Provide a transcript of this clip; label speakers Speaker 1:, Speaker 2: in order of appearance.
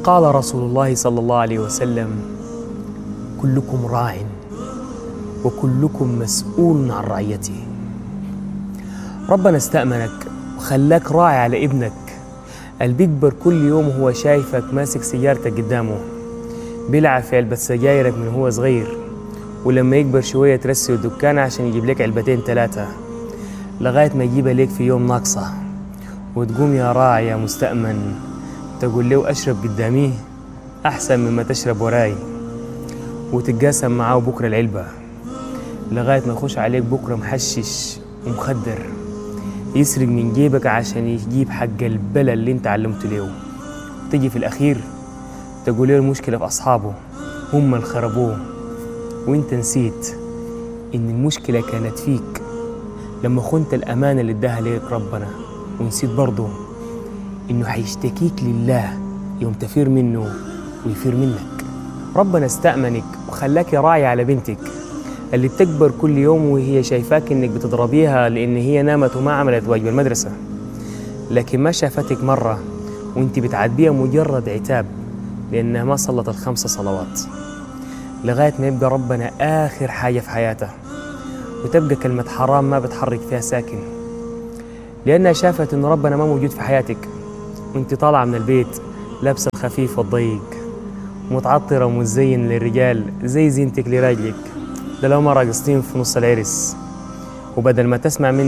Speaker 1: قال رسول الله صلى الله عليه وسلم كلكم راع وكلكم مسؤول عن رعيته ربنا استأمنك وخلاك راعي على ابنك اللي بيكبر كل يوم وهو شايفك ماسك سيارتك قدامه بيلعب في علبة سجايرك من هو صغير ولما يكبر شوية ترسي الدكان عشان يجيب لك علبتين ثلاثة لغاية ما يجيبها ليك في يوم ناقصة وتقوم يا راعي يا مستأمن تقول له أشرب قداميه أحسن مما تشرب وراي وتتقاسم معاه بكرة العلبة لغاية ما يخش عليك بكرة محشش ومخدر يسرق من جيبك عشان يجيب حق البلا اللي انت علمته له تيجي في الأخير تقول له المشكلة في أصحابه هم اللي خربوه وانت نسيت إن المشكلة كانت فيك لما خنت الأمانة اللي اداها ليك ربنا ونسيت برضه إنه حيشتكيك لله يوم تفير منه ويفير منك ربنا استأمنك وخلاك راعي على بنتك اللي بتكبر كل يوم وهي شايفاك إنك بتضربيها لأن هي نامت وما عملت واجب المدرسة لكن ما شافتك مرة وانت بتعاتبيها مجرد عتاب لأنها ما صلت الخمس صلوات لغاية ما يبقى ربنا آخر حاجة في حياتها وتبقى كلمة حرام ما بتحرك فيها ساكن لأنها شافت إن ربنا ما موجود في حياتك وانت طالعة من البيت لابسة الخفيف والضيق متعطرة ومتزين للرجال زي زينتك لراجلك ده لو ما راقصتين في نص العرس وبدل ما تسمع مني